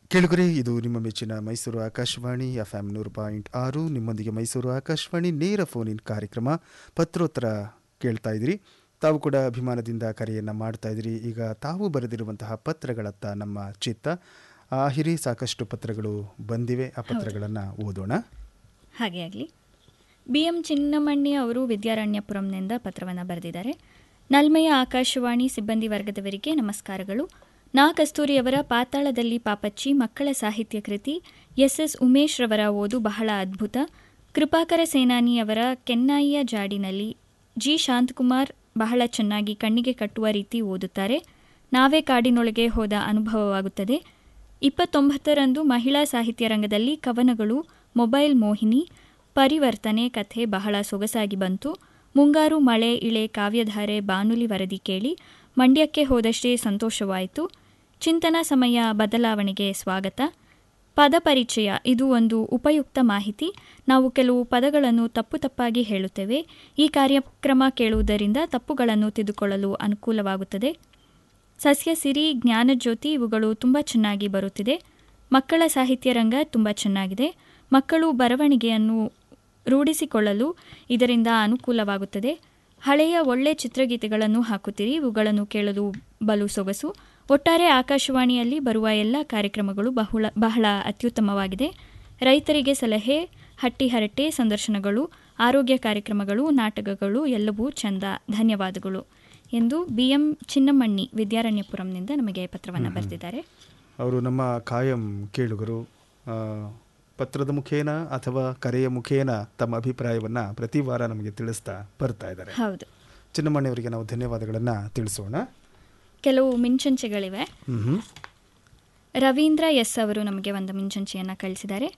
ಕೇಳುಗರೆ ಇದು ನಿಮ್ಮ ಮೆಚ್ಚಿನ ಮೈಸೂರು ಆಕಾಶವಾಣಿ ಎಫ್ ಎಂ ನೂರು ಪಾಯಿಂಟ್ ಆರು ನಿಮ್ಮೊಂದಿಗೆ ಮೈಸೂರು ಆಕಾಶವಾಣಿ ನೇರ ಫೋನ್ ಇನ್ ಕಾರ್ಯಕ್ರಮ ಪತ್ರೋತ್ತರ ಕೇಳ್ತಾ ಇದ್ದೀರಿ ತಾವು ಕೂಡ ಅಭಿಮಾನದಿಂದ ಕರೆಯನ್ನು ಮಾಡ್ತಾ ಇದ್ದೀರಿ ಈಗ ತಾವು ಬರೆದಿರುವಂತಹ ಪತ್ರಗಳತ್ತ ನಮ್ಮ ಚಿತ್ತ ಆ ಹಿರಿ ಸಾಕಷ್ಟು ಪತ್ರಗಳು ಬಂದಿವೆ ಆ ಪತ್ರಗಳನ್ನು ಓದೋಣ ಹಾಗೆ ಆಗಲಿ ಬಿ ಎಂ ಚಿನ್ನಮಣ್ಣಿ ಅವರು ವಿದ್ಯಾರಣ್ಯಪುರಂನಿಂದ ಪತ್ರವನ್ನು ಬರೆದಿದ್ದಾರೆ ನಲ್ಮೆಯ ಆಕಾಶವಾಣಿ ಸಿಬ್ಬಂದಿ ವರ್ಗದವರಿಗೆ ನಮಸ್ಕಾರಗಳು ನಾ ಕಸ್ತೂರಿಯವರ ಪಾತಾಳದಲ್ಲಿ ಪಾಪಚ್ಚಿ ಮಕ್ಕಳ ಸಾಹಿತ್ಯ ಕೃತಿ ಎಸ್ ಎಸ್ ಉಮೇಶ್ ರವರ ಓದು ಬಹಳ ಅದ್ಭುತ ಕೃಪಾಕರ ಸೇನಾನಿಯವರ ಕೆನ್ನಾಯಿಯ ಜಾಡಿನಲ್ಲಿ ಜಿ ಶಾಂತಕುಮಾರ್ ಬಹಳ ಚೆನ್ನಾಗಿ ಕಣ್ಣಿಗೆ ಕಟ್ಟುವ ರೀತಿ ಓದುತ್ತಾರೆ ನಾವೇ ಕಾಡಿನೊಳಗೆ ಹೋದ ಅನುಭವವಾಗುತ್ತದೆ ಇಪ್ಪತ್ತೊಂಬತ್ತರಂದು ಮಹಿಳಾ ಸಾಹಿತ್ಯ ರಂಗದಲ್ಲಿ ಕವನಗಳು ಮೊಬೈಲ್ ಮೋಹಿನಿ ಪರಿವರ್ತನೆ ಕಥೆ ಬಹಳ ಸೊಗಸಾಗಿ ಬಂತು ಮುಂಗಾರು ಮಳೆ ಇಳೆ ಕಾವ್ಯಧಾರೆ ಬಾನುಲಿ ವರದಿ ಕೇಳಿ ಮಂಡ್ಯಕ್ಕೆ ಹೋದಷ್ಟೇ ಸಂತೋಷವಾಯಿತು ಚಿಂತನಾ ಸಮಯ ಬದಲಾವಣೆಗೆ ಸ್ವಾಗತ ಪದ ಪರಿಚಯ ಇದು ಒಂದು ಉಪಯುಕ್ತ ಮಾಹಿತಿ ನಾವು ಕೆಲವು ಪದಗಳನ್ನು ತಪ್ಪು ತಪ್ಪಾಗಿ ಹೇಳುತ್ತೇವೆ ಈ ಕಾರ್ಯಕ್ರಮ ಕೇಳುವುದರಿಂದ ತಪ್ಪುಗಳನ್ನು ತಿದ್ದುಕೊಳ್ಳಲು ಅನುಕೂಲವಾಗುತ್ತದೆ ಸಸ್ಯ ಸಿರಿ ಜ್ಞಾನಜ್ಯೋತಿ ಇವುಗಳು ತುಂಬ ಚೆನ್ನಾಗಿ ಬರುತ್ತಿದೆ ಮಕ್ಕಳ ಸಾಹಿತ್ಯ ರಂಗ ತುಂಬ ಚೆನ್ನಾಗಿದೆ ಮಕ್ಕಳು ಬರವಣಿಗೆಯನ್ನು ರೂಢಿಸಿಕೊಳ್ಳಲು ಇದರಿಂದ ಅನುಕೂಲವಾಗುತ್ತದೆ ಹಳೆಯ ಒಳ್ಳೆ ಚಿತ್ರಗೀತೆಗಳನ್ನು ಹಾಕುತ್ತೀರಿ ಇವುಗಳನ್ನು ಕೇಳಲು ಬಲು ಸೊಗಸು ಒಟ್ಟಾರೆ ಆಕಾಶವಾಣಿಯಲ್ಲಿ ಬರುವ ಎಲ್ಲ ಕಾರ್ಯಕ್ರಮಗಳು ಬಹಳ ಬಹಳ ಅತ್ಯುತ್ತಮವಾಗಿದೆ ರೈತರಿಗೆ ಸಲಹೆ ಹಟ್ಟಿ ಹರಟೆ ಸಂದರ್ಶನಗಳು ಆರೋಗ್ಯ ಕಾರ್ಯಕ್ರಮಗಳು ನಾಟಕಗಳು ಎಲ್ಲವೂ ಚಂದ ಧನ್ಯವಾದಗಳು ಎಂದು ಬಿ ಎಂ ಚಿನ್ನಮಣ್ಣಿ ವಿದ್ಯಾರಣ್ಯಪುರಂನಿಂದ ನಮಗೆ ಪತ್ರವನ್ನು ಬರೆದಿದ್ದಾರೆ ಅವರು ನಮ್ಮ ಕಾಯಂ ಕೇಳುಗರು ಆ, ಪತ್ರದ ಮುಖೇನ ಅಥವಾ ಕರೆಯ ಮುಖೇನ ತಮ್ಮ ಅಭಿಪ್ರಾಯವನ್ನು ಪ್ರತಿ ವಾರ ನಮಗೆ ತಿಳಿಸ್ತಾ ಬರ್ತಾ ಇದ್ದಾರೆ ಹೌದು ಚಿನ್ನಮಣ್ಣವರಿಗೆ ನಾವು ಧನ್ಯವಾದಗಳನ್ನು ತಿಳಿಸೋಣ ಕೆಲವು ಮಿಂಚಂಚೆಗಳಿವೆ ಹ್ಮ್ ರವೀಂದ್ರ ಎಸ್ ಅವರು ನಮಗೆ ಒಂದು ಮಿಂಚಂಚೆಯನ್ನು ಕಳಿಸಿದ್ದಾರೆ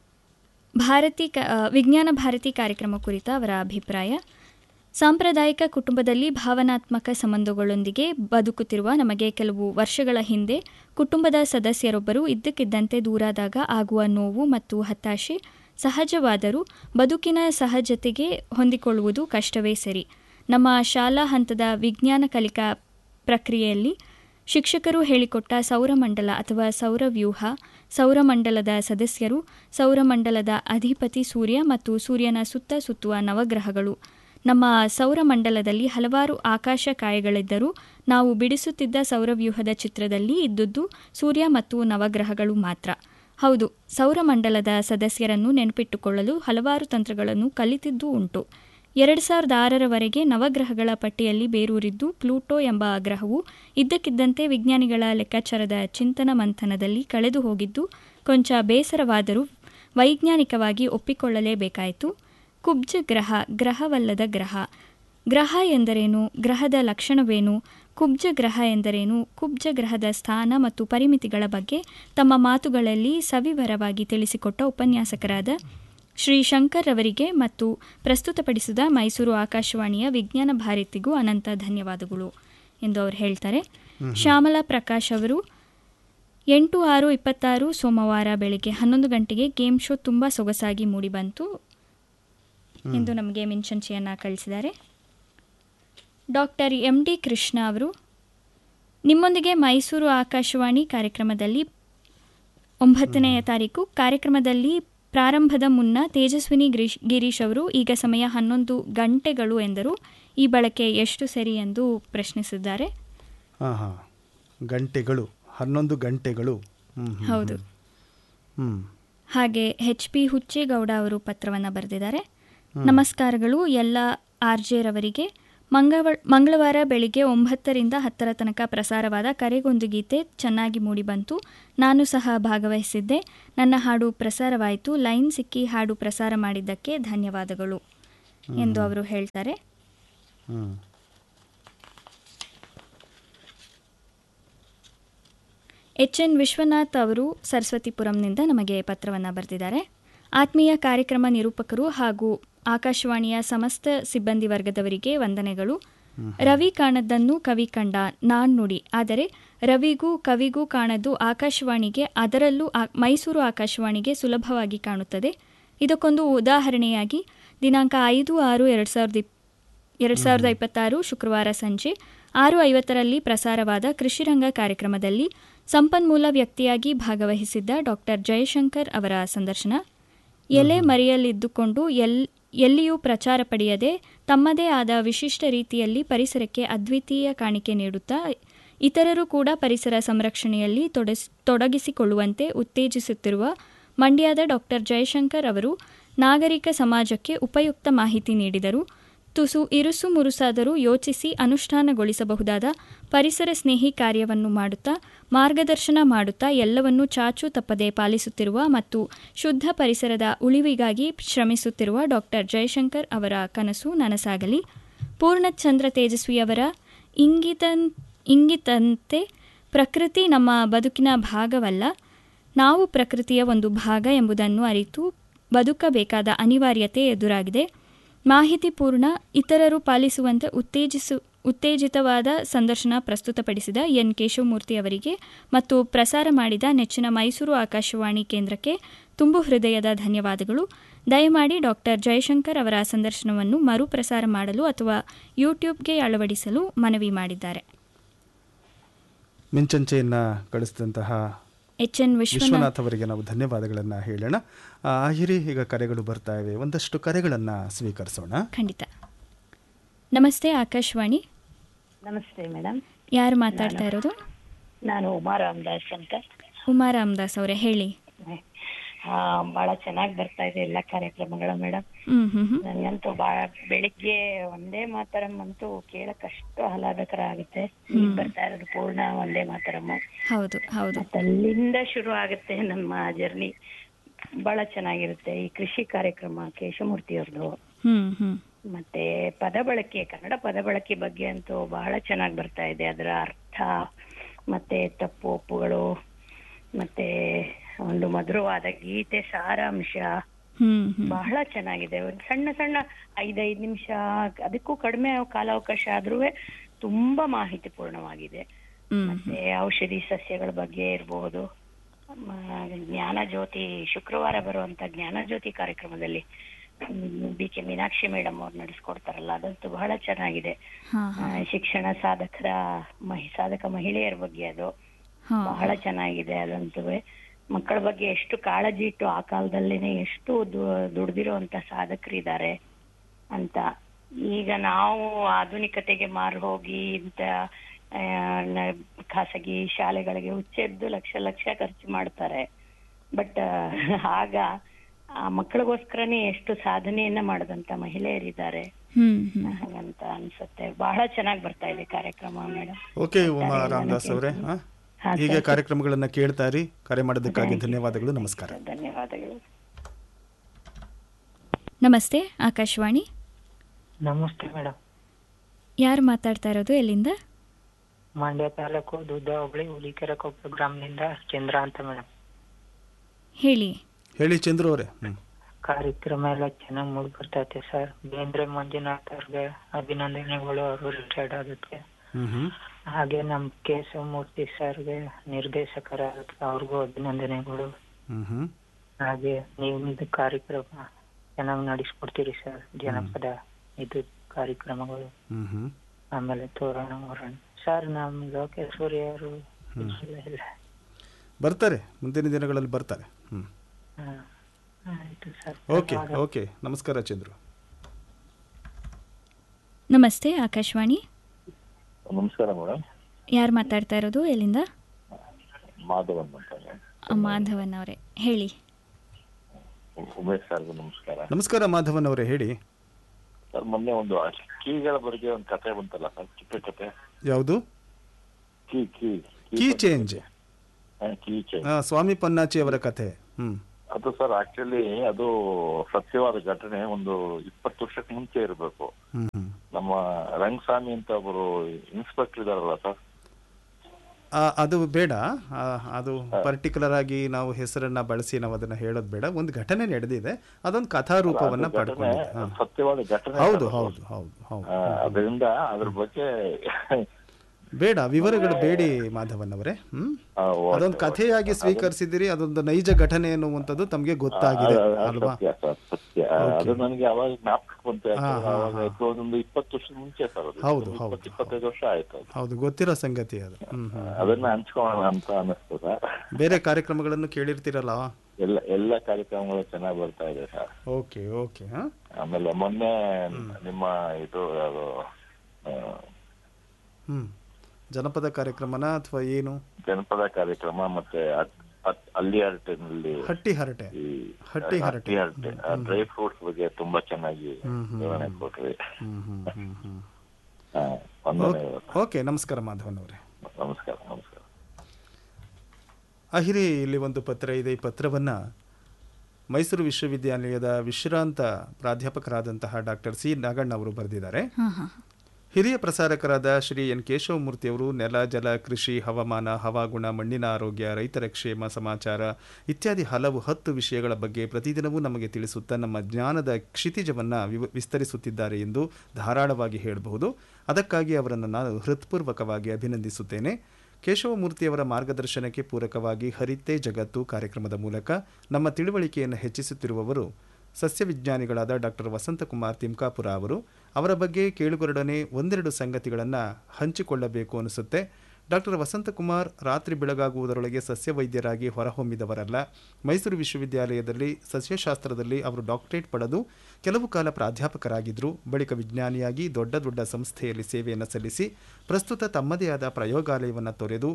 ಭಾರತಿ ಕ ಆ, ವಿಜ್ಞಾನ ಭಾರತಿ ಕಾರ್ಯಕ್ರಮ ಕುರಿತ ಅವರ ಅಭಿಪ್ರಾಯ ಸಾಂಪ್ರದಾಯಿಕ ಕುಟುಂಬದಲ್ಲಿ ಭಾವನಾತ್ಮಕ ಸಂಬಂಧಗಳೊಂದಿಗೆ ಬದುಕುತ್ತಿರುವ ನಮಗೆ ಕೆಲವು ವರ್ಷಗಳ ಹಿಂದೆ ಕುಟುಂಬದ ಸದಸ್ಯರೊಬ್ಬರು ಇದ್ದಕ್ಕಿದ್ದಂತೆ ದೂರಾದಾಗ ಆಗುವ ನೋವು ಮತ್ತು ಹತಾಶೆ ಸಹಜವಾದರೂ ಬದುಕಿನ ಸಹಜತೆಗೆ ಹೊಂದಿಕೊಳ್ಳುವುದು ಕಷ್ಟವೇ ಸರಿ ನಮ್ಮ ಶಾಲಾ ಹಂತದ ವಿಜ್ಞಾನ ಕಲಿಕಾ ಪ್ರಕ್ರಿಯೆಯಲ್ಲಿ ಶಿಕ್ಷಕರು ಹೇಳಿಕೊಟ್ಟ ಸೌರಮಂಡಲ ಅಥವಾ ಸೌರವ್ಯೂಹ ಸೌರಮಂಡಲದ ಸದಸ್ಯರು ಸೌರಮಂಡಲದ ಅಧಿಪತಿ ಸೂರ್ಯ ಮತ್ತು ಸೂರ್ಯನ ಸುತ್ತ ಸುತ್ತುವ ನವಗ್ರಹಗಳು ನಮ್ಮ ಸೌರಮಂಡಲದಲ್ಲಿ ಹಲವಾರು ಆಕಾಶ ಕಾಯಗಳಿದ್ದರೂ ನಾವು ಬಿಡಿಸುತ್ತಿದ್ದ ಸೌರವ್ಯೂಹದ ಚಿತ್ರದಲ್ಲಿ ಇದ್ದುದು ಸೂರ್ಯ ಮತ್ತು ನವಗ್ರಹಗಳು ಮಾತ್ರ ಹೌದು ಸೌರಮಂಡಲದ ಸದಸ್ಯರನ್ನು ನೆನಪಿಟ್ಟುಕೊಳ್ಳಲು ಹಲವಾರು ತಂತ್ರಗಳನ್ನು ಕಲಿತಿದ್ದೂ ಉಂಟು ಎರಡು ಸಾವಿರದ ಆರರವರೆಗೆ ನವಗ್ರಹಗಳ ಪಟ್ಟಿಯಲ್ಲಿ ಬೇರೂರಿದ್ದು ಪ್ಲೂಟೋ ಎಂಬ ಗ್ರಹವು ಇದ್ದಕ್ಕಿದ್ದಂತೆ ವಿಜ್ಞಾನಿಗಳ ಲೆಕ್ಕಾಚಾರದ ಚಿಂತನ ಮಂಥನದಲ್ಲಿ ಕಳೆದು ಹೋಗಿದ್ದು ಕೊಂಚ ಬೇಸರವಾದರೂ ವೈಜ್ಞಾನಿಕವಾಗಿ ಒಪ್ಪಿಕೊಳ್ಳಲೇಬೇಕಾಯಿತು ಕುಬ್ಜ ಗ್ರಹ ಗ್ರಹವಲ್ಲದ ಗ್ರಹ ಗ್ರಹ ಎಂದರೇನು ಗ್ರಹದ ಲಕ್ಷಣವೇನು ಕುಬ್ಜ ಗ್ರಹ ಎಂದರೇನು ಕುಬ್ಜ ಗ್ರಹದ ಸ್ಥಾನ ಮತ್ತು ಪರಿಮಿತಿಗಳ ಬಗ್ಗೆ ತಮ್ಮ ಮಾತುಗಳಲ್ಲಿ ಸವಿವರವಾಗಿ ತಿಳಿಸಿಕೊಟ್ಟ ಉಪನ್ಯಾಸಕರಾದ ಶ್ರೀ ಶಂಕರ್ ಅವರಿಗೆ ಮತ್ತು ಪ್ರಸ್ತುತಪಡಿಸಿದ ಮೈಸೂರು ಆಕಾಶವಾಣಿಯ ವಿಜ್ಞಾನ ಭಾರತಿಗೂ ಅನಂತ ಧನ್ಯವಾದಗಳು ಎಂದು ಅವರು ಹೇಳ್ತಾರೆ ಶ್ಯಾಮಲಾ ಪ್ರಕಾಶ್ ಅವರು ಎಂಟು ಆರು ಇಪ್ಪತ್ತಾರು ಸೋಮವಾರ ಬೆಳಿಗ್ಗೆ ಹನ್ನೊಂದು ಗಂಟೆಗೆ ಗೇಮ್ ಶೋ ತುಂಬ ಸೊಗಸಾಗಿ ಮೂಡಿಬಂತು ಎಂದು ನಮಗೆ ಮಿಂಚಂಚೆಯನ್ನು ಕಳಿಸಿದ್ದಾರೆ ಡಾಕ್ಟರ್ ಎಂ ಡಿ ಕೃಷ್ಣ ಅವರು ನಿಮ್ಮೊಂದಿಗೆ ಮೈಸೂರು ಆಕಾಶವಾಣಿ ಕಾರ್ಯಕ್ರಮದಲ್ಲಿ ಒಂಬತ್ತನೆಯ ತಾರೀಕು ಕಾರ್ಯಕ್ರಮದಲ್ಲಿ ಪ್ರಾರಂಭದ ಮುನ್ನ ತೇಜಸ್ವಿನಿ ಗಿರೀಶ್ ಗಿರೀಶ್ ಅವರು ಈಗ ಸಮಯ ಹನ್ನೊಂದು ಗಂಟೆಗಳು ಎಂದರು ಈ ಬಳಕೆ ಎಷ್ಟು ಸರಿ ಎಂದು ಪ್ರಶ್ನಿಸಿದ್ದಾರೆ ಹಾಂ ಹಾಂ ಗಂಟೆಗಳು ಹನ್ನೊಂದು ಗಂಟೆಗಳು ಹ್ಮ್, ಹ್ಮ್, ಹೌದು ಹ್ಮ್ ಹಾಗೆ ಎಚ್ ಪಿ ಹುಚ್ಚೇಗೌಡ ಅವರು ಪತ್ರವನ್ನು ಬರೆದಿದ್ದಾರೆ ನಮಸ್ಕಾರಗಳು ಎಲ್ಲ ಆರ್ ರವರಿಗೆ ಮಂಗವ ಮಂಗಳವಾರ ಬೆಳಿಗ್ಗೆ ಒಂಬತ್ತರಿಂದ ಹತ್ತರ ತನಕ ಪ್ರಸಾರವಾದ ಕರೆಗೊಂದು ಗೀತೆ ಚೆನ್ನಾಗಿ ಮೂಡಿಬಂತು ನಾನು ಸಹ ಭಾಗವಹಿಸಿದ್ದೆ ನನ್ನ ಹಾಡು ಪ್ರಸಾರವಾಯಿತು ಲೈನ್ ಸಿಕ್ಕಿ ಹಾಡು ಪ್ರಸಾರ ಮಾಡಿದ್ದಕ್ಕೆ ಧನ್ಯವಾದಗಳು ಎಂದು ಅವರು ಹೇಳ್ತಾರೆ ಹ್ಮ್ ಎಚ್ ಎನ್ ವಿಶ್ವನಾಥ್ ಅವರು ಸರಸ್ವತಿಪುರಂನಿಂದ ನಮಗೆ ಪತ್ರವನ್ನು ಬರೆದಿದ್ದಾರೆ ಆತ್ಮೀಯ ಕಾರ್ಯಕ್ರಮ ನಿರೂಪಕರು ಹಾಗೂ ಆಕಾಶವಾಣಿಯ ಸಮಸ್ತ ಸಿಬ್ಬಂದಿ ವರ್ಗದವರಿಗೆ ವಂದನೆಗಳು ರವಿ ಕಾಣದ್ದನ್ನು ಕವಿ ಕಂಡ ನಾನ್ ನುಡಿ ಆದರೆ ರವಿಗೂ ಕವಿಗೂ ಕಾಣದ್ದು ಆಕಾಶವಾಣಿಗೆ ಅದರಲ್ಲೂ ಆ- ಮೈಸೂರು ಆಕಾಶವಾಣಿಗೆ ಸುಲಭವಾಗಿ ಕಾಣುತ್ತದೆ ಇದಕ್ಕೊಂದು ಉದಾಹರಣೆಯಾಗಿ ದಿನಾಂಕ ಐದು ಆರು ಎರಡು ಸಾವಿರದ ಇಪ್ ಎರಡು ಸಾವಿರದ ಇಪ್ಪತ್ತಾರು ಶುಕ್ರವಾರ ಸಂಜೆ ಆರು ಐವತ್ತರಲ್ಲಿ ಪ್ರಸಾರವಾದ ಕೃಷಿರಂಗ ಕಾರ್ಯಕ್ರಮದಲ್ಲಿ ಸಂಪನ್ಮೂಲ ವ್ಯಕ್ತಿಯಾಗಿ ಭಾಗವಹಿಸಿದ್ದ ಡಾಕ್ಟರ್ ಜಯಶಂಕರ್ ಅವರ ಸಂದರ್ಶನ ಎಲೆ ಮರೆಯಲ್ಲಿದ್ದುಕೊಂಡು ಎಲ್ ಎಲ್ಲಿಯೂ ಪ್ರಚಾರ ಪಡೆಯದೆ ತಮ್ಮದೇ ಆದ ವಿಶಿಷ್ಟ ರೀತಿಯಲ್ಲಿ ಪರಿಸರಕ್ಕೆ ಅದ್ವಿತೀಯ ಕಾಣಿಕೆ ನೀಡುತ್ತಾ ಇತರರು ಕೂಡ ಪರಿಸರ ಸಂರಕ್ಷಣೆಯಲ್ಲಿ ತೊಡಸ್ ತೊಡಗಿಸಿಕೊಳ್ಳುವಂತೆ ಉತ್ತೇಜಿಸುತ್ತಿರುವ ಮಂಡ್ಯದ ಡಾಕ್ಟರ್ ಜಯಶಂಕರ್ ಅವರು ನಾಗರಿಕ ಸಮಾಜಕ್ಕೆ ಉಪಯುಕ್ತ ಮಾಹಿತಿ ನೀಡಿದರು ತುಸು ಇರುಸು ಮುರುಸಾದರೂ ಯೋಚಿಸಿ ಅನುಷ್ಠಾನಗೊಳಿಸಬಹುದಾದ ಪರಿಸರ ಸ್ನೇಹಿ ಕಾರ್ಯವನ್ನು ಮಾಡುತ್ತಾ ಮಾರ್ಗದರ್ಶನ ಮಾಡುತ್ತಾ ಎಲ್ಲವನ್ನೂ ಚಾಚು ತಪ್ಪದೆ ಪಾಲಿಸುತ್ತಿರುವ ಮತ್ತು ಶುದ್ಧ ಪರಿಸರದ ಉಳಿವಿಗಾಗಿ ಶ್ರಮಿಸುತ್ತಿರುವ ಡಾಕ್ಟರ್ ಜಯಶಂಕರ್ ಅವರ ಕನಸು ನನಸಾಗಲಿ ಪೂರ್ಣಚಂದ್ರ ತೇಜಸ್ವಿಯವರ ಇಂಗಿತನ್ ಇಂಗಿತಂತೆ ಪ್ರಕೃತಿ ನಮ್ಮ ಬದುಕಿನ ಭಾಗವಲ್ಲ ನಾವು ಪ್ರಕೃತಿಯ ಒಂದು ಭಾಗ ಎಂಬುದನ್ನು ಅರಿತು ಬದುಕಬೇಕಾದ ಅನಿವಾರ್ಯತೆ ಎದುರಾಗಿದೆ ಮಾಹಿತಿಪೂರ್ಣ ಇತರರು ಪಾಲಿಸುವಂತೆ ಉತ್ತೇಜಿಸು ಉತ್ತೇಜಿತವಾದ ಸಂದರ್ಶನ ಪ್ರಸ್ತುತಪಡಿಸಿದ ಎನ್ ಕೇಶವಮೂರ್ತಿ ಅವರಿಗೆ ಮತ್ತು ಪ್ರಸಾರ ಮಾಡಿದ ನೆಚ್ಚಿನ ಮೈಸೂರು ಆಕಾಶವಾಣಿ ಕೇಂದ್ರಕ್ಕೆ ತುಂಬು ಹೃದಯದ ಧನ್ಯವಾದಗಳು ದಯಮಾಡಿ ಡಾಕ್ಟರ್ ಜಯಶಂಕರ್ ಅವರ ಸಂದರ್ಶನವನ್ನು ಮರುಪ್ರಸಾರ ಮಾಡಲು ಅಥವಾ ಯೂಟ್ಯೂಬ್ಗೆ ಅಳವಡಿಸಲು ಮನವಿ ಮಾಡಿದ್ದಾರೆ ಮಿಂಚಂಚೆಯನ್ನು ಕಳಿಸಿದಂತಹ ಎಚ್ ಎನ್ ವಿಶ್ವನಾಥ್ ವಿಶ್ವನಾಥ್ ಅವರಿಗೆ ನಾವು ಧನ್ಯವಾದಗಳನ್ನು ಹೇಳೋಣ ಆ, ಹಿರಿ ಈಗ ಕರೆಗಳು ಬರ್ತಾ ಇವೆ ಒಂದಷ್ಟು ಕರೆಗಳನ್ನು ಸ್ವೀಕರಿಸೋಣ ಖಂಡಿತ ನಮಸ್ತೆ ಆಕಾಶವಾಣಿ ನಮಸ್ತೆ ಮೇಡಮ್ ಯಾರು ಮಾತಾಡ್ತಾ ಇರೋದು ನಾನು ಉಮಾ ರಾಮದಾಸ್ ಅಂತ ಉಮಾ ರಾಮದಾಸ್ ಅವರೇ ಹೇಳಿ ಆ, ಬಹಳ ಚೆನ್ನಾಗಿ ಬರ್ತಾ ಇದೆ ಎಲ್ಲ ಕಾರ್ಯಕ್ರಮಗಳು ಮೇಡಮ್ ಹ್ಮ್ ಹ್ಮ್ ಹ್ಮ್ ನನಗಂತೂ ಬಹಳ ಬೆಳಿಗ್ಗೆ ಒಂದೇ ಮಾತರಂ ಅಂತೂ ಕೇಳಕ್ ಅಷ್ಟು ಆಹ್ಲಾದಕರ ಆಗುತ್ತೆ ಈಗ ಬರ್ತಾ ಇರೋದು ಪೂರ್ಣ ಒಂದೇ ಮಾತರಂ ಹೌದು ಹೌದು ಮತ್ತೆ ಅಲ್ಲಿಂದ ಶುರು ಆಗುತ್ತೆ ನಮ್ಮ ಜರ್ನಿ ಬಹಳ ಚೆನ್ನಾಗಿರುತ್ತೆ ಈ ಕೃಷಿ ಕಾರ್ಯಕ್ರಮ ಕೇಶಮೂರ್ತಿ ಅವ್ರದ್ದು ಹ್ಮ್ ಹ್ಮ್ ಮತ್ತೆ ಪದ ಬಳಕೆ ಕನ್ನಡ ಪದ ಬಳಕೆ ಬಗ್ಗೆ ಅಂತೂ ಬಹಳ ಚೆನ್ನಾಗಿ ಬರ್ತಾ ಇದೆ ಅದರ ಅರ್ಥ ಮತ್ತೆ ತಪ್ಪು ಒಪ್ಪುಗಳು ಮತ್ತೆ ಒಂದು ಮಧುರವಾದ ಗೀತೆ ಸಾರಾಂಶ ಹ್ಮ್ ಹ್ಮ್ ಬಹಳ ಚೆನ್ನಾಗಿದೆ ಒಂದು ಸಣ್ಣ ಸಣ್ಣ ಐದೈದು ನಿಮಿಷ ಅದಕ್ಕೂ ಕಡಿಮೆ ಕಾಲಾವಕಾಶ ಆದ್ರೂ ತುಂಬಾ ಮಾಹಿತಿ ಪೂರ್ಣವಾಗಿದೆ ಹ್ಮ್ ಮತ್ತೆ ಔಷಧಿ ಸಸ್ಯಗಳ ಬಗ್ಗೆ ಇರಬಹುದು ಜ್ಞಾನ ಜ್ಯೋತಿ ಶುಕ್ರವಾರ ಬರುವಂತ ಜ್ಞಾನ ಜ್ಯೋತಿ ಕಾರ್ಯಕ್ರಮದಲ್ಲಿ ಬಿ ಕೆ ಮೀನಾಕ್ಷಿ ಮೇಡಮ್ ಅವ್ರು ನಡೆಸ್ಕೊಡ್ತಾರಲ್ಲ ಅದಂತೂ ಬಹಳ ಚೆನ್ನಾಗಿದೆ ಹಾ ಆ, ಶಿಕ್ಷಣ ಸಾಧಕರ ಮಹಿ ಸಾಧಕ ಮಹಿಳೆಯರ ಬಗ್ಗೆ ಅದು ಹಾ ಬಹಳ ಚೆನ್ನಾಗಿದೆ ಅದಂತೂ ಮಕ್ಕಳ ಬಗ್ಗೆ ಎಷ್ಟು ಕಾಳಜಿ ಇಟ್ಟು ಆ ಕಾಲದಲ್ಲೇನೆ ಎಷ್ಟು ದು- ದುಡ್ದಿರೋಂತ ಸಾಧಕರಿದ್ದಾರೆ ಅಂತ ಈಗ ನಾವು ಆಧುನಿಕತೆಗೆ ಮಾರು ಹೋಗಿ ಇಂತ ಆ, ನ- ಖಾಸಗಿ ಶಾಲೆಗಳಿಗೆ ಹುಚ್ಚೆದ್ದು ಲಕ್ಷ ಲಕ್ಷ ಖರ್ಚು ಮಾಡ್ತಾರೆ ಬಟ್ ಆಗ ಆ ಮಕ್ಕಳಿಗೋಸ್ಕರನೇ ಎಷ್ಟು ಸಾಧನೆಯನ್ನ ಮಾಡದಂತ ಮಹಿಳೆಯರಿದ್ದಾರೆ ಹ್ಮ್ ಹ್ಮ್ ಹಾಗಂತ ಅನ್ಸುತ್ತೆ ಬಹಳ ಚೆನ್ನಾಗಿ ಬರ್ತಾ ಇದೆ ಕಾರ್ಯಕ್ರಮ ಮೇಡಮ್ ಓಕೆ ಉಮಾ ರಾಮದಾಸ್ ಅವರೇ ಆ? ಹಾ, ಹೀಗೆ ಕಾರ್ಯಕ್ರಮಗಳನ್ನು ಕೇಳ್ತಾ ಇರಿ ಕರೆ ಮಾಡೋದಕ್ಕಾಗಿ ಧನ್ಯವಾದಗಳು ನಮಸ್ಕಾರ ಧನ್ಯವಾದಗಳು ನಮಸ್ತೆ ಆಕಾಶವಾಣಿ ನಮಸ್ತೆ ಮೇಡಮ್ ಯಾರು ಮಾತಾಡ್ತಾ ಇರೋದು ಎಲ್ಲಿಂದ ಮಂಡ್ಯ ತಾಲೂಕು ದುದ್ದ ಹೋಬಳಿ ಹುಲಿಕೆರೆ ಕೊಪ್ಪಳ ಗ್ರಾಮದಿಂದ ಚಂದ್ರ ಅಂತ ಮೇಡಮ್ ಹೇಳಿ ಹೇಳಿ ಚಂದ್ರು ಅವರೇ ಹ್ಮ್ ಕಾರ್ಯಕ್ರಮ ಎಲ್ಲ ಚೆನ್ನಾಗಿ ಮೂಡಿ ಬರ್ತೈತೆ ಸರ್ ಬೇಂದ್ರೆ ಮಂಜುನಾಥ್ ಅವ್ರಿಗೆ ಅಭಿನಂದನೆಗಳು ಅವರು ರಿಟೈರ್ಡ್ ಆಗೋದಕ್ಕೆ ಹ್ಮ್ ಹ್ಮ್ ಹಾಗೆ ನಮ್ ಕೇಶವಮೂರ್ತಿ ಸರ್ಗೆ ನಿರ್ದೇಶಕರ ಅವ್ರಿಗೂ ಅಭಿನಂದನೆಗಳು ಹ್ಮ್ ಹ್ಮ್ ಹಾಗೆ ನೀವು ಇದು ಕಾರ್ಯಕ್ರಮ ಚೆನ್ನಾಗಿ ನಡೆಸ್ಕೊಡ್ತೀರಿ ಸರ್ ಜನಪದ ಇದು ಕಾರ್ಯಕ್ರಮಗಳು ಹ್ಮ್ ಹ್ಮ್ ಆಮೇಲೆ ತೋರಣ ಮೋರಣ ಸರ್ ನಮ್ ಲೋಕೇಶ್ವರಿ ಅವರು ಇಲ್ಲ ಇಲ್ಲ ಬರ್ತಾರೆ ಮುಂದಿನ ದಿನಗಳಲ್ಲಿ ಬರ್ತಾರೆ ಹ್ಮ್ ಹಾ. ಆಯ್ತು ಸರ್ ಓಕೆ ಓಕೆ ನಮಸ್ಕಾರ ಚಂದ್ರು ನಮಸ್ತೆ ಆಕಾಶವಾಣಿ ನಮಸ್ಕಾರ ಮೇಡಮ್ ಯಾರು ಮಾತಾಡ್ತಾ ಇರೋದು ಎಲ್ಲಿಂದ ಮಾಧವನ್ ಅಂತ ಆ, ಮಾಧವನ್ ಅವರೇ ಹೇಳಿ ಉಮೇಶ್ ಸರ್ಗೂ ನಮಸ್ಕಾರ ನಮಸ್ಕಾರ ಮಾಧವನ್ ಅವರೇ ಹೇಳಿ ಸರ್ ಮೊನ್ನೆ ಒಂದು ಕೀಗಳ ಬಗ್ಗೆ ಒಂದು ಕತೆ ಬಂತಲ್ಲ ಸರ್ ಚಿಕ್ಕ ಕತೆ ಯಾವುದು key key key change key change ಆ, ಸ್ವಾಮಿ ಪನ್ನಾಚಿ ಅವರ ಕಥೆ ಹ್ಮ್ ಅದು ಸರ್ ಆಕ್ಚುಲಿ ಅದು ಸತ್ಯವಾದ ಘಟನೆ ಒಂದು ಇಪ್ಪತ್ತು ವರ್ಷಕ್ಕೆ ಮುಂಚೆ ಇರಬೇಕು ಹ್ಮ್ ಹ್ಮ್ ನಮ್ಮ ರಂಗಸ್ವಾಮಿ ಅಂತ ಒಬ್ಬರು ಇನ್ಸ್ಪೆಕ್ಟರ್ ಇದಾರಲ್ಲ ಸರ್ ಆ, ಅದು ಬೇಡ ಆ, ಅದು ಪರ್ಟಿಕ್ಯುಲರ್ ಆಗಿ ನಾವು ಹೆಸರನ್ನ ಬಳಸಿ ನಾವು ಅದನ್ನ ಹೇಳೋದು ಬೇಡ ಒಂದು ಘಟನೆ ನಡೆದಿದೆ ಅದೊಂದು ಕಥಾರೂಪವನ್ನ ಅದು ಘಟನೆ ಪಡ್ಕೊಂಡಿದೆ ಹಾ. ಸತ್ಯವಾದ ಘಟನೆ ಹೌದು ಸರ್ ಅದು. ಹೌದು ಹೌದು ಹೌದು ಆ, ಅದರಿಂದ ಅದ್ರ ಬಗ್ಗೆ ಬೇಡ ವಿವರಗಳು ಬೇಡಿ ಮಾಧವನ್ ಅವರೇ ಹ್ಮ್ ಆ, ಓ- ಅದೊಂದು ಕಥೆಯಾಗಿ ಸ್ವೀಕರಿಸಿದಿರಿ ಅದೊಂದು ನೈಜ ಘಟನೆ ಎನ್ನುವಂಥದ್ದು ತಮಗೆ ಗೊತ್ತಾಗಿದೆ ಅದು- ಅದು ಅಲ್ವಾ ಸತ್ಯ ಸರ್ ಸತ್ಯ ಆ, ಅದು ನನಗೆ ಅವಾಗ ಜ್ಞಾಪಕ ಬಂತು ಯಾಕಂದ್ರೆ ಹಾ, ಹಾ, ಅವಾಗ ಹಾ. ಇದು ಒಂದು ಇಪ್ಪತ್ತು ವರ್ಷದ ಮುಂಚೆ ಸರ್ ಅದು ಹೌದು, ಒಂದು ಹೌದು, ಇಪ್ಪತ್ತು ಇಪ್ಪತ್ತೈದು ವರ್ಷ ಆಯ್ತು ಅದು ಹೌದು ಗೊತ್ತಿರೋ ಸಂಗತಿ ಅದು ಹ್ಮ್ ಹ್ಮ್ ಅದನ್ನ ಹಂಚ್ಕೊಳ್ಳೋಣ ಅಂತ ಅನಿಸ್ತದ ಬೇರೆ ಕಾರ್ಯಕ್ರಮಗಳನ್ನು ಕೇಳಿರ್ತೀರಲ್ಲ ಎಲ್ಲ ಎಲ್ಲ ಕಾರ್ಯಕ್ರಮಗಳು ಚೆನ್ನಾಗಿ ಬರ್ತಾ ಇದೆ ಸರ್ ಓಕೆ ಓಕೆ ಹಾ ಆಮೇಲೆ ಮೊನ್ನೆ ನಿಮ್ಮ ಇದು ಯಾವುದು ಆ, ಹ್ಮ್ ಜನಪದ ಕಾರ್ಯಕ್ರಮನ ಅಥವಾ ಏನು ಜನಪದ ಕಾರ್ಯಕ್ರಮ ಮತ್ತೆ ಅದ್- ಅದ್- ಅಲ್ಲಿ ಹರಟೆನಲ್ಲಿ ಹಟ್ಟಿ ಹರಟೆ ಈ ಹಟ್ಟಿ ಹರಟೆ. ಹಟ್ಟಿ ಹರಟೆ ಡ್ರೈ ಫ್ರೂಟ್ಸ್ ಬಗ್ಗೆ ತುಂಬಾ ಚೆನ್ನಾಗಿ ಹ್ಮ್, ಹ್ಮ್, ವಿವರಣೆ ಕೊಟ್ರಿ ಹ್ಮ್ ಹ್ಮ್ ಹ್ಮ್ ಹ್ಮ್ ಹಾ, ವಂದನೆಗಳು ಓಕೆ ನಮಸ್ಕಾರ ಮಾಧವನ್ ಅವರೇ ನಮಸ್ಕಾರ ನಮಸ್ಕಾರ ಅಹಿರಿ ಇಲ್ಲಿ ಒಂದು ಪತ್ರ ಇದೆ ಈ ಪತ್ರವನ್ನು ಮೈಸೂರು ವಿಶ್ವವಿದ್ಯಾನಿಲಯದ ವಿಶ್ರಾಂತ ಪ್ರಾಧ್ಯಾಪಕರಾದಂತಹ ಡಾಕ್ಟರ್ ಸಿ ನಾಗಣ್ಣ ಅವರು ಬರೆದಿದ್ದಾರೆ ಹಾಂ ಹಾಂ ಹಿರಿಯ ಪ್ರಸಾರಕರಾದ ಶ್ರೀ ಎನ್ ಕೇಶವಮೂರ್ತಿಯವರು ನೆಲ ಜಲ ಕೃಷಿ ಹವಾಮಾನ ಹವಾಗುಣ ಮಣ್ಣಿನ ಆರೋಗ್ಯ ರೈತರ ಕ್ಷೇಮ ಸಮಾಚಾರ ಇತ್ಯಾದಿ ಹಲವು ಹತ್ತು ವಿಷಯಗಳ ಬಗ್ಗೆ ಪ್ರತಿದಿನವೂ ನಮಗೆ ತಿಳಿಸುತ್ತಾ ನಮ್ಮ ಜ್ಞಾನದ ಕ್ಷಿತಿಜವನ್ನು ವಿವ ವಿಸ್ತರಿಸುತ್ತಿದ್ದಾರೆ ಎಂದು ಧಾರಾಳವಾಗಿ ಹೇಳಬಹುದು ಅದಕ್ಕಾಗಿ ಅವರನ್ನು ನಾನು ಹೃತ್ಪೂರ್ವಕವಾಗಿ ಅಭಿನಂದಿಸುತ್ತೇನೆ ಕೇಶವಮೂರ್ತಿಯವರ ಮಾರ್ಗದರ್ಶನಕ್ಕೆ ಪೂರಕವಾಗಿ ಹರಿತೆ ಜಗತ್ತು ಕಾರ್ಯಕ್ರಮದ ಮೂಲಕ ನಮ್ಮ ತಿಳುವಳಿಕೆಯನ್ನು ಹೆಚ್ಚಿಸುತ್ತಿರುವವರು ಸಸ್ಯವಿಜ್ಞಾನಿಗಳಾದ ಡಾಕ್ಟರ್ ವಸಂತಕುಮಾರ್ ತಿಮ್ಕಾಪುರ ಅವರು ಅವರ ಬಗ್ಗೆ ಕೇಳುಗರೊಡನೆ ಒಂದೆರಡು ಸಂಗತಿಗಳನ್ನು ಹಂಚಿಕೊಳ್ಳಬೇಕು ಅನಿಸುತ್ತೆ ಡಾಕ್ಟರ್ ವಸಂತಕುಮಾರ್ ರಾತ್ರಿ ಬೆಳಗಾಗುವುದರೊಳಗೆ ಸಸ್ಯವೈದ್ಯರಾಗಿ ಹೊರಹೊಮ್ಮಿದವರಲ್ಲ ಮೈಸೂರು ವಿಶ್ವವಿದ್ಯಾಲಯದಲ್ಲಿ ಸಸ್ಯಶಾಸ್ತ್ರದಲ್ಲಿ ಅವರು ಡಾಕ್ಟರೇಟ್ ಪಡೆದು ಕೆಲವು ಕಾಲ ಪ್ರಾಧ್ಯಾಪಕರಾಗಿದ್ದರು ಬಳಿಕ ವಿಜ್ಞಾನಿಯಾಗಿ ದೊಡ್ಡ ದೊಡ್ಡ ಸಂಸ್ಥೆಯಲ್ಲಿ ಸೇವೆಯನ್ನು ಸಲ್ಲಿಸಿ ಪ್ರಸ್ತುತ ತಮ್ಮದೇ ಆದ ಪ್ರಯೋಗಾಲಯವನ್ನು ತೊರೆದು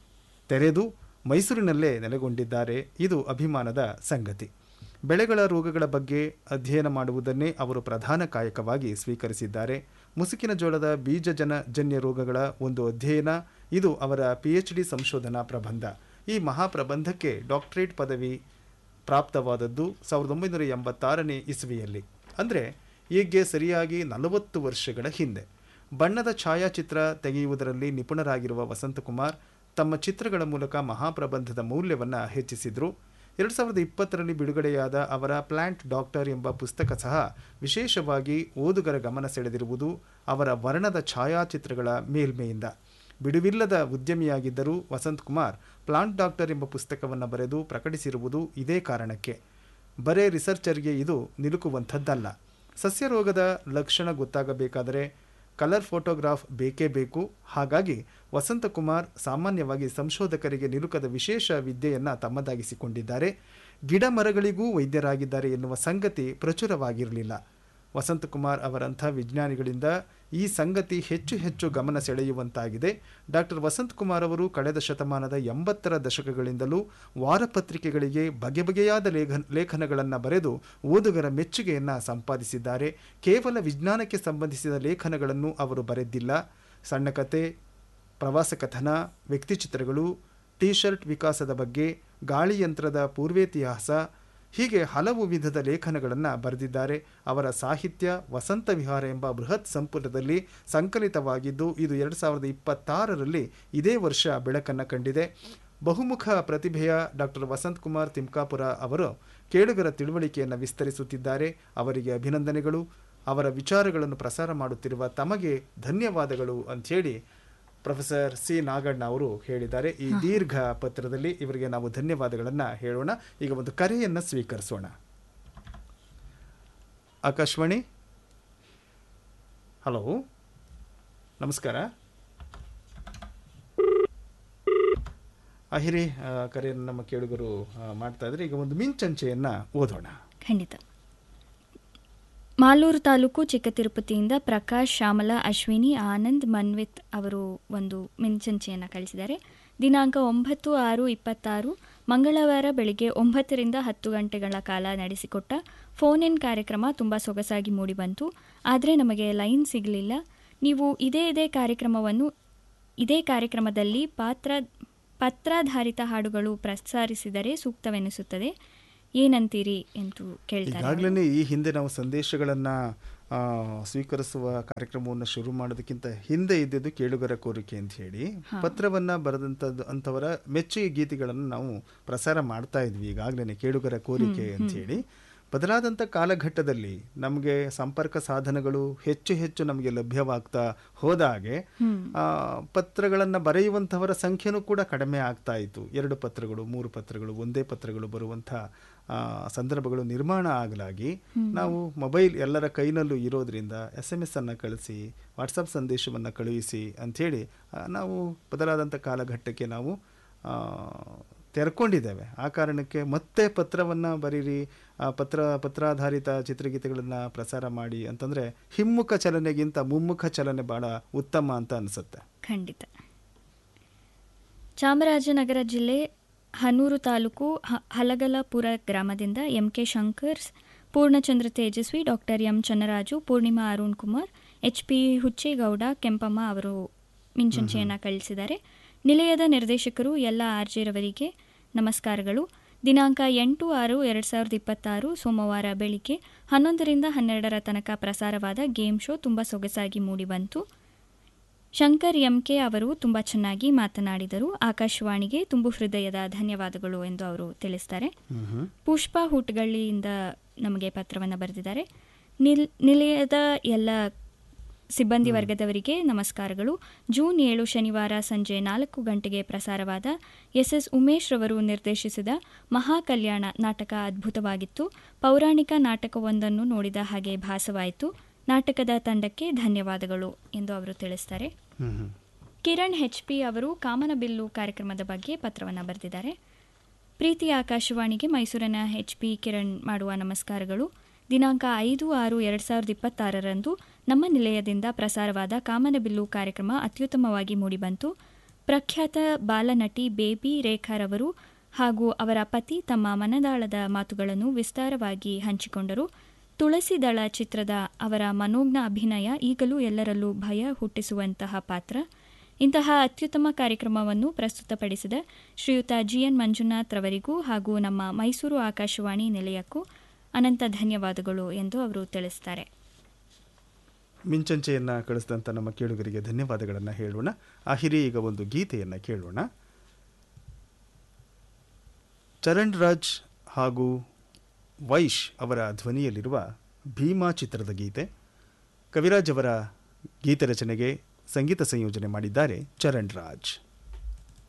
ತೆರೆದು ಮೈಸೂರಿನಲ್ಲೇ ನೆಲೆಗೊಂಡಿದ್ದಾರೆ ಇದು ಅಭಿಮಾನದ ಸಂಗತಿ ಬೆಳೆಗಳ ರೋಗಗಳ ಬಗ್ಗೆ ಅಧ್ಯಯನ ಮಾಡುವುದನ್ನೇ ಅವರು ಪ್ರಧಾನ ಕಾಯಕವಾಗಿ ಸ್ವೀಕರಿಸಿದ್ದಾರೆ ಮುಸುಕಿನ ಜೋಳದ ಬೀಜಜನ ಜನ್ಯ ರೋಗಗಳ ಒಂದು ಅಧ್ಯಯನ ಇದು ಅವರ ಪಿ ಎಚ್ ಡಿ ಸಂಶೋಧನಾ ಪ್ರಬಂಧ ಈ ಮಹಾಪ್ರಬಂಧಕ್ಕೆ ಡಾಕ್ಟರೇಟ್ ಪದವಿ ಪ್ರಾಪ್ತವಾದದ್ದು ಸಾವಿರದ ಒಂಬೈನೂರ ಎಂಬತ್ತಾರನೇ ಇಸ್ವಿಯಲ್ಲಿ ಅಂದರೆ ಈಗ್ಗೆ ಸರಿಯಾಗಿ ನಲವತ್ತು ವರ್ಷಗಳ ಹಿಂದೆ ಬಣ್ಣದ ಛಾಯಾಚಿತ್ರ ತೆಗೆಯುವುದರಲ್ಲಿ ನಿಪುಣರಾಗಿರುವ ವಸಂತಕುಮಾರ್ ತಮ್ಮ ಚಿತ್ರಗಳ ಮೂಲಕ ಮಹಾಪ್ರಬಂಧದ ಮೌಲ್ಯವನ್ನು ಹೆಚ್ಚಿಸಿದರು ಎರಡು ಸಾವಿರದ ಇಪ್ಪತ್ತರಲ್ಲಿ ಬಿಡುಗಡೆಯಾದ ಅವರ ಪ್ಲಾಂಟ್ ಡಾಕ್ಟರ್ ಎಂಬ ಪುಸ್ತಕ ಸಹ ವಿಶೇಷವಾಗಿ ಓದುಗರ ಗಮನ ಸೆಳೆದಿರುವುದು ಅವರ ವರ್ಣದ ಛಾಯಾಚಿತ್ರಗಳ ಮೇಲ್ಮೆಯಿಂದ ಬಿಡುವಿಲ್ಲದ ಉದ್ಯಮಿಯಾಗಿದ್ದರೂ ವಸಂತ್ ಕುಮಾರ್ ಪ್ಲಾಂಟ್ ಡಾಕ್ಟರ್ ಎಂಬ ಪುಸ್ತಕವನ್ನು ಬರೆದು ಪ್ರಕಟಿಸಿರುವುದು ಇದೇ ಕಾರಣಕ್ಕೆ ಬರೇ ರಿಸರ್ಚರ್ಗೆ ಇದು ನಿಲುಕುವಂಥದ್ದಲ್ಲ ಸಸ್ಯ ರೋಗದ ಲಕ್ಷಣ ಗೊತ್ತಾಗಬೇಕಾದರೆ ಕಲರ್ ಫೋಟೋಗ್ರಾಫ್ ಬೇಕೇ ಬೇಕು ಹಾಗಾಗಿ ವಸಂತಕುಮಾರ್ ಸಾಮಾನ್ಯವಾಗಿ ಸಂಶೋಧಕರಿಗೆ ನಿಲುಕದ ವಿಶೇಷ ವಿದ್ಯೆಯನ್ನು ತಮ್ಮದಾಗಿಸಿಕೊಂಡಿದ್ದಾರೆ ಗಿಡ ಮರಗಳಿಗೂ ವೈದ್ಯರಾಗಿದ್ದಾರೆ ಎನ್ನುವ ಸಂಗತಿ ಪ್ರಚುರವಾಗಿರಲಿಲ್ಲ ವಸಂತಕುಮಾರ್ ಅವರಂಥ ವಿಜ್ಞಾನಿಗಳಿಂದ ಈ ಸಂಗತಿ ಹೆಚ್ಚು ಹೆಚ್ಚು ಗಮನ ಸೆಳೆಯುವಂತಾಗಿದೆ ಡಾಕ್ಟರ್ ವಸಂತಕುಮಾರ್ ಅವರು ಕಳೆದ ಶತಮಾನದ ಎಂಬತ್ತರ ದಶಕಗಳಿಂದಲೂ ವಾರಪತ್ರಿಕೆಗಳಿಗೆ ಬಗೆ ಬಗೆಯಾದ ಲೇಖ ಲೇಖನಗಳನ್ನು ಬರೆದು ಓದುಗರ ಮೆಚ್ಚುಗೆಯನ್ನು ಸಂಪಾದಿಸಿದ್ದಾರೆ ಕೇವಲ ವಿಜ್ಞಾನಕ್ಕೆ ಸಂಬಂಧಿಸಿದ ಲೇಖನಗಳನ್ನು ಅವರು ಬರೆದಿಲ್ಲ ಸಣ್ಣ ಕತೆ ಪ್ರವಾಸ ಕಥನ ವ್ಯಕ್ತಿಚಿತ್ರಗಳು ಟಿ ಶರ್ಟ್ ವಿಕಾಸದ ಬಗ್ಗೆ ಗಾಳಿಯಂತ್ರದ ಪೂರ್ವೇತಿಹಾಸ ಹೀಗೆ ಹಲವು ವಿಧದ ಲೇಖನಗಳನ್ನು ಬರೆದಿದ್ದಾರೆ ಅವರ ಸಾಹಿತ್ಯ ವಸಂತ ವಿಹಾರ ಎಂಬ ಬೃಹತ್ ಸಂಪುಟದಲ್ಲಿ ಸಂಕಲಿತವಾಗಿದ್ದು ಇದು ಎರಡು ಸಾವಿರದ ಇಪ್ಪತ್ತಾರರಲ್ಲಿ ಇದೇ ವರ್ಷ ಬೆಳಕನ್ನು ಕಂಡಿದೆ ಬಹುಮುಖ ಪ್ರತಿಭೆಯ ಡಾಕ್ಟರ್ ವಸಂತ್ ಕುಮಾರ್ ತಿಮ್ಕಾಪುರ ಅವರು ಕೇಳುಗರ ತಿಳುವಳಿಕೆಯನ್ನು ವಿಸ್ತರಿಸುತ್ತಿದ್ದಾರೆ ಅವರಿಗೆ ಅಭಿನಂದನೆಗಳು ಅವರ ವಿಚಾರಗಳನ್ನು ಪ್ರಸಾರ ಮಾಡುತ್ತಿರುವ ತಮಗೆ ಧನ್ಯವಾದಗಳು ಅಂಥೇಳಿ ಪ್ರೊಫೆಸರ್ ಸಿ ನಾಗಣ್ಣ ಅವರು ಹೇಳಿದ್ದಾರೆ ಈ ದೀರ್ಘ ಪತ್ರದಲ್ಲಿ ಇವರಿಗೆ ನಾವು ಧನ್ಯವಾದಗಳನ್ನು ಹೇಳೋಣ ಈಗ ಒಂದು ಕರೆಯನ್ನು ಸ್ವೀಕರಿಸೋಣ ಆಕಾಶವಾಣಿ ಹಲೋ ನಮಸ್ಕಾರ ಅಹಿರಿ ಆ, ಕರೆಯನ್ನು ನಮ್ಮ ಕೇಳುಗರು ಆ, ಮಾಡ್ತಾ ಇದ್ರೆ ಈಗ ಒಂದು ಮಿಂಚಂಚೆಯನ್ನು ಓದೋಣ ಖಂಡಿತ ಮಾಲೂರು ತಾಲೂಕು ಚಿಕ್ಕ ತಿರುಪತಿಯಿಂದ ಪ್ರಕಾಶ್ ಶ್ಯಾಮಲ ಅಶ್ವಿನಿ ಆನಂದ್ ಮನ್ವಿತ್ ಅವರು ಒಂದು ಮಿಂಚಂಚೆಯನ್ನು ಕಳಿಸಿದ್ದಾರೆ ದಿನಾಂಕ ಒಂಬತ್ತು ಆರು ಇಪ್ಪತ್ತಾರು ಮಂಗಳವಾರ ಬೆಳಿಗ್ಗೆ ಒಂಬತ್ತರಿಂದ ಹತ್ತು ಗಂಟೆಗಳ ಕಾಲ ನಡೆಸಿಕೊಟ್ಟ ಫೋನ್ ಇನ್ ಕಾರ್ಯಕ್ರಮ ತುಂಬ ಸೊಗಸಾಗಿ ಮೂಡಿಬಂತು ಆದರೆ ನಮಗೆ ಲೈನ್ ಸಿಗಲಿಲ್ಲ ನೀವು ಇದೇ ಇದೇ ಕಾರ್ಯಕ್ರಮವನ್ನು ಇದೇ ಕಾರ್ಯಕ್ರಮದಲ್ಲಿ ಪಾತ್ರ ಪತ್ರಾಧಾರಿತ ಹಾಡುಗಳು ಪ್ರಸಾರಿಸಿದರೆ ಸೂಕ್ತವೆನಿಸುತ್ತದೆ ಏನಂತೀರಿ ಎಂದು ಕೇಳ್ತಾರೆ ಈಗಾಗಲೇ ಈ ಹಿಂದೆ ನಾವು ಸಂದೇಶಗಳನ್ನು ಸ್ವೀಕರಿಸುವ ಕಾರ್ಯಕ್ರಮವನ್ನು ಶುರು ಮಾಡೋದಕ್ಕಿಂತ ಹಿಂದೆ ಇದ್ದಿದ್ದು ಕೇಳುಗರ ಕೋರಿಕೆ ಅಂತ ಹೇಳಿ ಪತ್ರವನ್ನ ಬರೆದಂಥದ್ದು ಅಂಥವರ ಮೆಚ್ಚುಗೆ ಗೀತೆಗಳನ್ನು ನಾವು ಪ್ರಸಾರ ಮಾಡ್ತಾ ಇದ್ವಿ ಈಗಾಗಲೇ ಕೇಳುಗರ ಕೋರಿಕೆ ಅಂತ ಹೇಳಿ ಬದಲಾದಂಥ ಕಾಲಘಟ್ಟದಲ್ಲಿ ನಮಗೆ ಸಂಪರ್ಕ ಸಾಧನಗಳು ಹೆಚ್ಚು ಹೆಚ್ಚು ನಮಗೆ ಲಭ್ಯವಾಗ್ತಾ ಹೋದಾಗೆ ಆ, ಪತ್ರಗಳನ್ನು ಬರೆಯುವಂಥವರ ಸಂಖ್ಯೆನೂ ಕೂಡ ಕಡಿಮೆ ಆಗ್ತಾ ಇತ್ತು ಎರಡು ಪತ್ರಗಳು ಮೂರು ಪತ್ರಗಳು ಒಂದೇ ಪತ್ರಗಳು ಬರುವಂಥ ಆ, ಸಂದರ್ಭಗಳು ನಿರ್ಮಾಣ ಆಗಲಾಗಿ ನಾವು ಮೊಬೈಲ್ ಎಲ್ಲರ ಕೈನಲ್ಲೂ ಇರೋದ್ರಿಂದ ಎಸ್ ಎಮ್ ಎಸ್ ಅನ್ನು ಕಳಿಸಿ ವಾಟ್ಸಪ್ ಸಂದೇಶವನ್ನು ಕಳುಹಿಸಿ ಅಂಥೇಳಿ ಆ, ನಾವು ಬದಲಾದಂಥ ಕಾಲಘಟ್ಟಕ್ಕೆ ನಾವು ಆ, ತೆರ್ಕೊಂಡಿದ್ದೇವೆ ಆ ಕಾರಣಕ್ಕೆ ಮತ್ತೆ ಪತ್ರವನ್ನು ಬರೀರಿ ಆ ಪತ್ರ ಪತ್ರಾಧಾರಿತ ಚಿತ್ರಗೀತೆಗಳನ್ನು ಪ್ರಸಾರ ಮಾಡಿ ಅಂತಂದರೆ ಹಿಮ್ಮುಖ ಚಲನೆಗಿಂತ ಮುಮ್ಮುಖ ಚಲನೆ ಭಾಳ ಉತ್ತಮ ಅಂತ ಅನಿಸುತ್ತೆ ಖಂಡಿತ ಚಾಮರಾಜನಗರ ಜಿಲ್ಲೆ ಹನೂರು ತಾಲೂಕು ಹ- ಹಲಗಲಪುರ ಗ್ರಾಮದಿಂದ M K Shankar Poornachandra Tejaswi doctor M Channaraju Poornima Arun Kumar H P Huchchegowda Kempamma ಅವರು ಮಿಂಚಂಚೆಯನ್ನು ಕಳಿಸಿದ್ದಾರೆ ನಿಲಯದ ನಿರ್ದೇಶಕರು ಎಲ್ಲ ಆರ್ಜೆರವರಿಗೆ ನಮಸ್ಕಾರಗಳು ದಿನಾಂಕ ಎಂಟು ಆರು ಎರಡು ಸಾವಿರದ ಇಪ್ಪತ್ತಾರು ಸೋಮವಾರ ಬೆಳಿಗ್ಗೆ ಹನ್ನೊಂದರಿಂದ ಹನ್ನೆರಡರ ತನಕ ಪ್ರಸಾರವಾದ ಗೇಮ್ ಶೋ ತುಂಬ ಸೊಗಸಾಗಿ ಮೂಡಿಬಂತು ಶಂಕರ್ ಎಂಕೆ ಅವರು ತುಂಬ ಚೆನ್ನಾಗಿ ಮಾತನಾಡಿದರು ಆಕಾಶವಾಣಿಗೆ ತುಂಬು ಹೃದಯದ ಧನ್ಯವಾದಗಳು ಎಂದು ಅವರು ತಿಳಿಸ್ತಾರೆ ಪುಷ್ಪ ಹುಟ್ಗಳಿಂದ ನಮಗೆ ಪತ್ರವನ್ನು ಬರೆದಿದ್ದಾರೆ ನಿಲ್ ನಿಲಯದ ಎಲ್ಲ ಸಿಬ್ಬಂದಿ ವರ್ಗದವರಿಗೆ ನಮಸ್ಕಾರಗಳು ಜೂನ್ ಏಳು ಶನಿವಾರ ಸಂಜೆ ನಾಲ್ಕು ಗಂಟೆಗೆ ಪ್ರಸಾರವಾದ ಎಸ್ ಎಸ್ ಉಮೇಶ್ ರವರು ನಿರ್ದೇಶಿಸಿದ ಮಹಾಕಲ್ಯಾಣ ನಾಟಕ ಅದ್ಭುತವಾಗಿತ್ತು ಪೌರಾಣಿಕ ನಾಟಕವೊಂದನ್ನು ನೋಡಿದ ಹಾಗೆ ಭಾಸವಾಯಿತು ನಾಟಕದ ತಂಡಕ್ಕೆ ಧನ್ಯವಾದಗಳು ಎಂದು ಅವರು ತಿಳಿಸ್ತಾರೆ ಹ್ಮ್ ಹ್ಮ್. ಕಿರಣ್ ಹೆಚ್ ಪಿ ಅವರು ಕಾಮನಬಿಲ್ಲು ಕಾರ್ಯಕ್ರಮದ ಬಗ್ಗೆ ಪತ್ರವನ್ನು ಬರೆದಿದ್ದಾರೆ ಪ್ರೀತಿಯ ಆಕಾಶವಾಣಿಗೆ ಮೈಸೂರಿನ ಎಚ್ ಪಿ ಕಿರಣ್ ಮಾಡುವ ನಮಸ್ಕಾರಗಳು ದಿನಾಂಕ ಐದು ಆರು ಎರಡು ಸಾವಿರದ ಇಪ್ಪತ್ತಾರರಂದು ನಮ್ಮ ನಿಲಯದಿಂದ ಪ್ರಸಾರವಾದ ಕಾಮನಬಿಲ್ಲು ಕಾರ್ಯಕ್ರಮ ಅತ್ಯುತ್ತಮವಾಗಿ ಮೂಡಿಬಂತು ಪ್ರಖ್ಯಾತ ಬಾಲನಟಿ ಬೇಬಿ ರೇಖಾರವರು ಹಾಗೂ ಅವರ ಪತಿ ತಮ್ಮ ಮನದಾಳದ ಮಾತುಗಳನ್ನು ವಿಸ್ತಾರವಾಗಿ ಹಂಚಿಕೊಂಡರು ತುಳಸಿದಳ ಚಿತ್ರದ ಅವರ ಮನೋಜ್ಞ ಅಭಿನಯ ಈಗಲೂ ಎಲ್ಲರಲ್ಲೂ ಭಯ ಹುಟ್ಟಿಸುವಂತಹ ಪಾತ್ರ ಇಂತಹ ಅತ್ಯುತ್ತಮ ಕಾರ್ಯಕ್ರಮವನ್ನು ಪ್ರಸ್ತುತಪಡಿಸಿದ ಶ್ರೀಯುತ ಜಿಎನ್ ಮಂಜುನಾಥ್ ರವರಿಗೂ ಹಾಗೂ ನಮ್ಮ ಮೈಸೂರು ಆಕಾಶವಾಣಿ ನಿಲಯಕ್ಕೂ ಅನಂತ ಧನ್ಯವಾದಗಳು ಎಂದು ಅವರು ತಿಳಿಸ್ತಾರೆ ಮಿಂಚಂಚೆಯನ್ನು ಕಳಿಸಿದಂಥ ನಮ್ಮ ಕೇಳುಗರಿಗೆ ಧನ್ಯವಾದಗಳನ್ನು ಹೇಳೋಣ ಆ ಹಿರಿಯ ಈಗ ಒಂದು ಗೀತೆಯನ್ನು ಕೇಳೋಣ ಚರಣ್ ರಾಜ್ ಹಾಗೂ ವೈಶ್ ಅವರ ಧ್ವನಿಯಲ್ಲಿರುವ ಭೀಮಾ ಚಿತ್ರದ ಗೀತೆ ಕವಿರಾಜ್ ಅವರ ಗೀತೆ ರಚನೆಗೆ ಸಂಗೀತ ಸಂಯೋಜನೆ ಮಾಡಿದ್ದಾರೆ ಚರಣ್ ರಾಜ್